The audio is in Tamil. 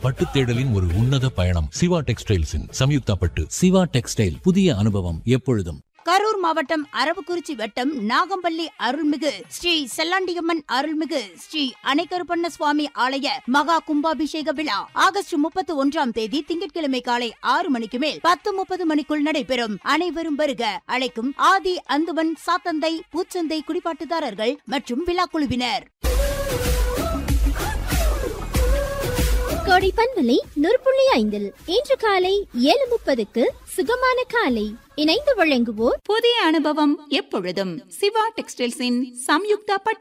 பட்டு தேடலின் ஒரு உன்னத பயணம் சிவா டெக்ஸ்டைல்ஸின் சம்யுக்தா பட்டு சிவா டெக்ஸ்டைல் புதிய அனுபவம் எப்பொழுதும் கரூர் மாவட்டம் அரவக்குறிச்சி வட்டம் நாகம்பள்ளி அருள்மிகு ஸ்ரீ செல்லாண்டியம்மன் அருள்மிகு ஸ்ரீ அணைக்கருப்பண்ண சுவாமி ஆலய மகா கும்பாபிஷேக விழா ஆகஸ்ட் முப்பத்தி ஒன்றாம் தேதி திங்கட்கிழமை காலை ஆறு மணிக்கு மேல் பத்து முப்பது மணிக்குள் நடைபெறும் அனைவரும் வருக அழைக்கும் ஆதி அந்துவன் சாத்தந்தை பூச்சந்தை குடிபாட்டுதாரர்கள் மற்றும் விழா குழுவினர் கோடை பண்பலை நூற்புள்ளி ஐந்தில் இன்று காலை ஏழு முப்பதுக்கு சுகமான காலை இணைந்து வழங்குவோர் புதிய அனுபவம் எப்பொழுதும் சிவா டெக்ஸ்டைல்ஸின் சம்யுக்தா பட்டு